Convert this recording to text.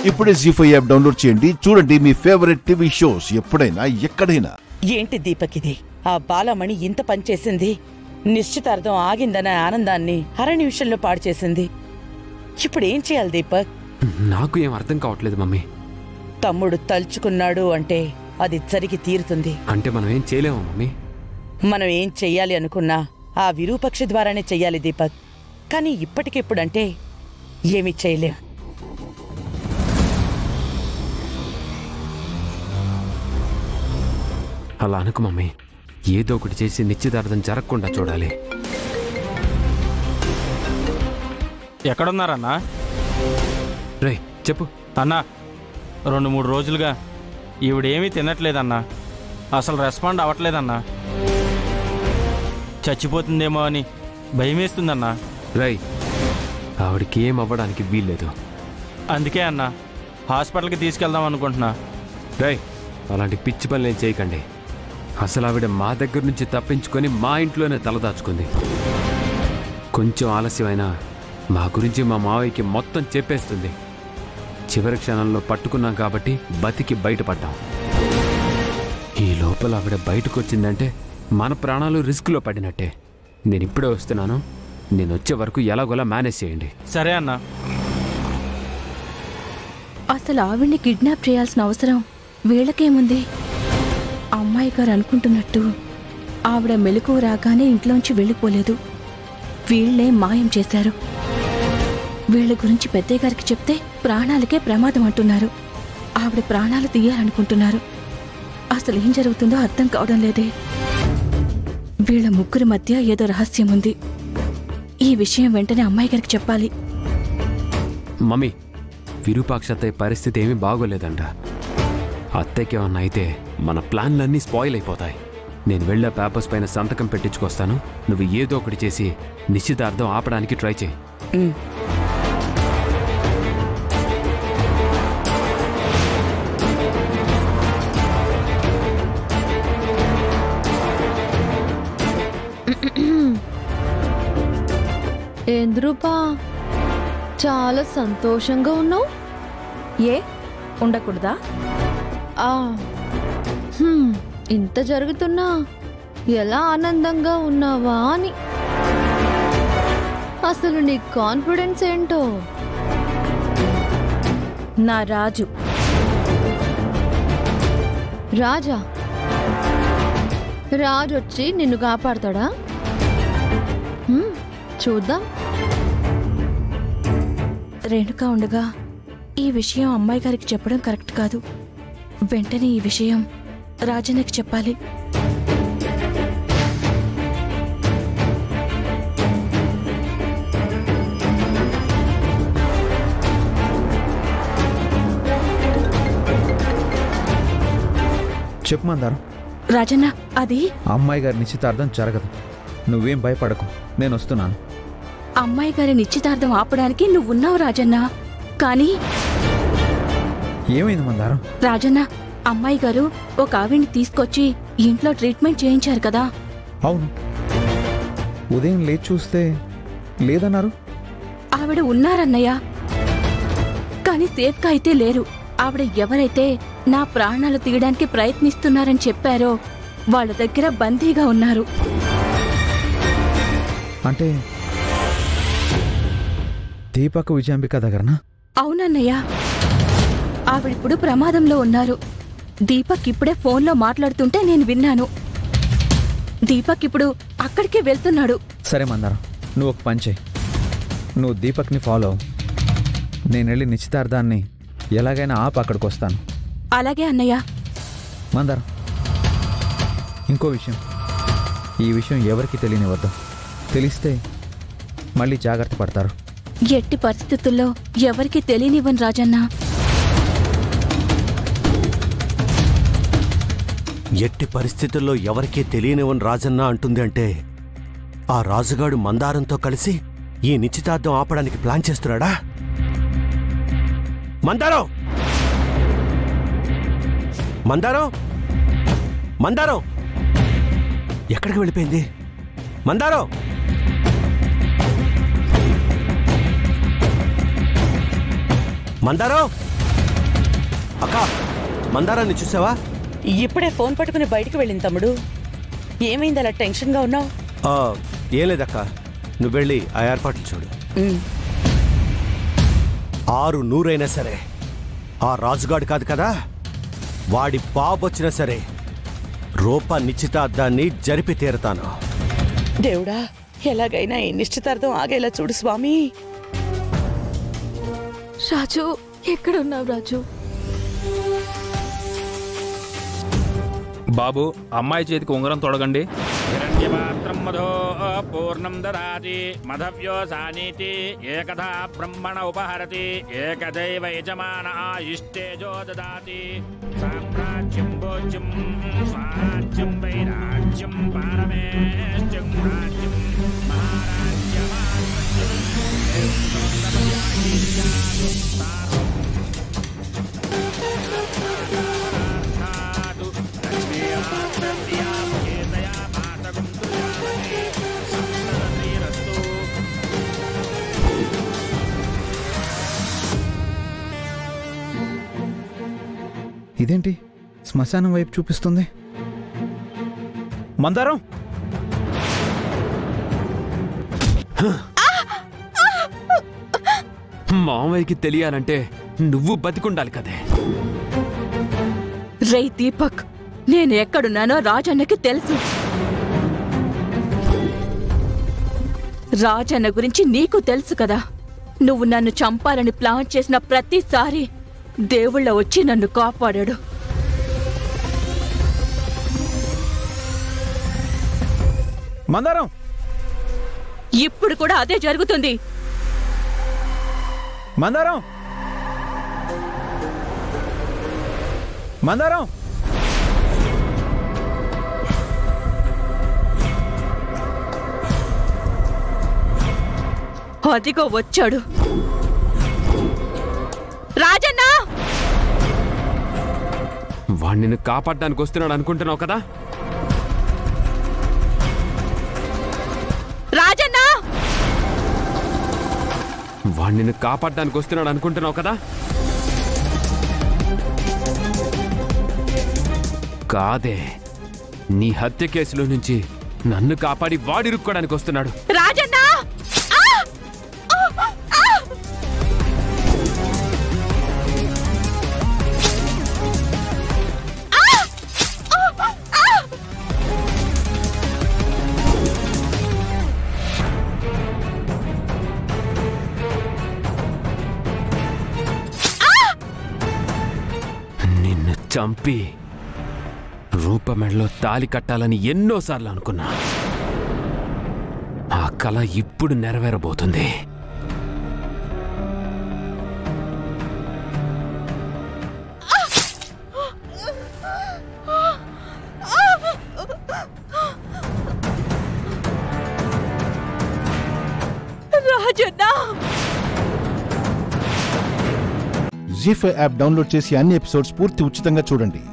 ఇప్పుడే G five app download చేయండి చూడండి మీ ఫేవరెట్ టీవీ షోస్ ఎప్పుడైనా ఎక్కడైనా ఏంటి దీపక్ ఇది ఆ బాలమణి ఇంత పనిచేసింది నిశ్చితార్థం ఆగిందనే ఆనందాన్ని అర నిమిషంలో పాడు చేసింది ఇప్పుడు ఏం చేయాలి దీపక్ నాకు ఏం అర్థం కావట్లేదు మమ్మీ తమ్ముడు తలుచుకున్నాడు అంటే అది జరిగి తీరుతుంది అంటే మనం ఏం చేయలేము మమ్మీ మనం ఏం చెయ్యాలి అనుకున్నా ఆ విరూపక్ష ద్వారానే చెయ్యాలి దీపక్ కానీ ఇప్పటికిప్పుడంటే ఏమీ చేయలేం అలా అనుకు మమ్మీ ఏదో ఒకటి చేసి నిశ్చితార్థం జరగకుండా చూడాలి ఎక్కడున్నారన్నా రే చెప్పు అన్నా రెండు మూడు రోజులుగా ఈవిడేమీ తినట్లేదన్నా అసలు రెస్పాండ్ అవ్వట్లేదన్నా చచ్చిపోతుందేమో అని భయమేస్తుందన్నా రై ఆవిడకి ఏం అవ్వడానికి వీల్లేదు అందుకే అన్నా హాస్పిటల్కి తీసుకెళ్దాం అనుకుంటున్నా రై అలాంటి పిచ్చి పనులు ఏం చేయకండి అసలు ఆవిడ మా దగ్గర నుంచి తప్పించుకొని మా ఇంట్లోనే తలదాచుకుంది కొంచెం ఆలస్యమైనా మా గురించి మా మావయ్యకి మొత్తం చెప్పేస్తుంది చివరి క్షణంలో పట్టుకున్నాం కాబట్టి బతికి బయటపడ్డాం ఈ లోపల ఆవిడ బయటకు వచ్చిందంటే మన ప్రాణాలు రిస్క్లో పడినట్టే నేను ఇప్పుడే వస్తున్నాను నేను వచ్చే వరకు ఎలాగోలా మేనేజ్ చేయండి సరే అన్నా అసలు ఆవిడ్ని కిడ్నాప్ చేయాల్సిన అవసరం వీళ్ళకేముంది అమ్మాయి గారు అనుకుంటున్నట్టు ఆవిడ మెలకువ రాగానే ఇంట్లోంచి వెళ్ళిపోలేదు వీళ్ళే మాయం చేశారు వీళ్ళ గురించి పెద్దయ్య గారికి చెప్తే ప్రాణాలకే ప్రమాదం అంటున్నారు ఆవిడ ప్రాణాలు తీయాలనుకుంటున్నారు అసలు ఏం జరుగుతుందో అర్థం కావడం లేదే వీళ్ళ ముగ్గురి మధ్య ఏదో రహస్యం ఉంది ఈ విషయం వెంటనే అమ్మాయి గారికి చెప్పాలి మమ్మీ విరూపాక్ష అత్తయ్య పరిస్థితి ఏమీ బాగోలేదంట అత్తయ్యకి ఏమన్నా అయితే మన ప్లాన్లన్నీ స్పాయిల్ అయిపోతాయి నేను వెళ్ళే పేపర్స్ పైన సంతకం పెట్టించుకొస్తాను నువ్వు ఏదో ఒకటి చేసి నిశ్చితార్థం ఆపడానికి ట్రై చేయి ఉమ్. ఏంద్రూపా చాలా సంతోషంగా ఉన్నావు ఏ ఉండకూడదా ఆ హ్మ్, ఇంత జరుగుతున్నా ఎలా ఆనందంగా ఉన్నావా అని అసలు నీ కాన్ఫిడెన్స్ ఏంటో నా రాజు రాజా రాజు వచ్చి నిన్ను కాపాడతాడా హ్మ్, చూద్దాం రేణుకా ఉండగా ఈ విషయం అమ్మాయి గారికి చెప్పడం కరెక్ట్ కాదు వెంటనే ఈ విషయం రాజన్నకి చెప్పాలి చెప్పు మందారం రాజన్న అది అమ్మాయి గారి నిశ్చితార్థం జరగదు నువ్వేం భయపడకు నేను వస్తున్నాను అమ్మాయి గారి నిశ్చితార్థం ఆపడానికి నువ్వున్నావు రాజన్న కానీ ఏమైంది మందారం రాజన్న అమ్మాయి గారు ఒక ఆవిడ్ని తీసుకొచ్చి ఇంట్లో ట్రీట్మెంట్ చేయించారు కదా అవును ఉదయం లేచి చూస్తే లేదన్నారు ఆవిడ ఉన్నారన్నయ్య కానీ సేఫ్గా అయితే లేరు ఆవిడ ఎవరైతే నా ప్రాణాలు తీయడానికి ప్రయత్నిస్తున్నారని చెప్పారో వాళ్ళ దగ్గర బందీగా ఉన్నారు అంటే దీపక్ విజయాంబిక దగ్గరనా అవునన్నయ్య ఆవిడిప్పుడు ప్రమాదంలో ఉన్నారు దీపక్ ఇప్పుడే ఫోన్లో మాట్లాడుతుంటే నేను విన్నాను దీపక్ ఇప్పుడు అక్కడికే వెళ్తున్నాడు సరే మందారం నువ్వు ఒక పని చేయి నువ్వు దీపక్ని ఫాలో అవ్వు నేను వెళ్ళి నిశ్చితార్థాన్ని ఎలాగైనా ఆపు అక్కడికి వస్తాను అలాగే అన్నయ్య మందారం ఇంకో విషయం ఈ విషయం ఎవరికి తెలియనివద్దు తెలిస్తే మళ్ళీ జాగ్రత్త పడతారు ఎట్టి పరిస్థితుల్లో ఎవరికి తెలియనివ్వను రాజన్నా ఎట్టి పరిస్థితుల్లో ఎవరికీ తెలియనివని రాజన్న అంటుంది అంటే ఆ రాజుగాడు మందారంతో కలిసి ఈ నిశ్చితార్థం ఆపడానికి ప్లాన్ చేస్తున్నాడా మందారం మందారం మందారం ఎక్కడికి వెళ్ళిపోయింది మందారం మందారం అక్క మందారాన్ని చూసావా ఇప్పుడే ఫోన్ పట్టుకుని బయటికి వెళ్ళింది తమ్ముడు ఏమైంది అలా టెన్షన్గా ఉన్నావు ఆ, ఏం లేదక్క నువ్వు వెళ్ళి ఆ ఏర్పాట్లు చూడు ఆరు నూరైనా సరే ఆ రాజుగాడు కాదు కదా వాడి బాబు వచ్చినా సరే రూప నిశ్చితార్థాన్ని జరిపి తీరతాను దేవుడా ఎలాగైనా ఈ నిశ్చితార్థం ఆగేలా చూడు స్వామి రాజు ఎక్కడున్నావు రాజు బాబు అమ్మాయి చేతికి ఉంగరం తొడగండి హిరణ్యపాత్రం మధో పూర్ణం దదాతి మధవ్యోసానీతి ఏకథా బ్రహ్మణ ఉపహరతి ఏకదైవ యజమాన ఆయుష్టేజో దదాతి సామ్రాజ్యం భోజ్యం స్వరాజ్యం వైరాజ్యం పారమేష్ట్యం రాజ్యం మహారాజ్యమాతు లక్ష్మీరాత్రవ్యాం కేతయా మాతకం తుజామహే సంతతీరస్తు ఇదేంటి శ్మశానం వైపు చూపిస్తుంది మందారం మామయ్యకి తెలియాలంటే నువ్వు బతికుండాలి కదే రే దీపక్ నేను ఎక్కడున్నానో రాజన్నకి తెలుసు రాజన్న గురించి నీకు తెలుసు కదా నువ్వు నన్ను చంపాలని ప్లాన్ చేసిన ప్రతిసారి దేవుళ్ళ వచ్చి నన్ను కాపాడాడు మందారం ఇప్పుడు కూడా అదే జరుగుతుంది మందారం మందారం అదిగో వచ్చాడు రాజన్న వాడు నిన్ను కాపాడడానికి వస్తున్నాడు అనుకుంటున్నావు కదా రాజన్న వాడు నిన్ను కాపాడడానికి వస్తున్నాడు అనుకుంటున్నావు కదా కాదే నీ హత్య కేసులో నుంచి నన్ను కాపాడి వాడిరుక్కోడానికి వస్తున్నాడు రాజన్న ఆ! ఆ! ఆ! నిన్ను చంపి రూపమెడలో తాలి కట్టాలని ఎన్నోసార్లు అనుకున్నా ఆ కళ ఇప్పుడు నెరవేరబోతుంది Rajanna Zee five app download చేసి అన్ని ఎపిసోడ్స్ పూర్తి ఉచితంగా చూడండి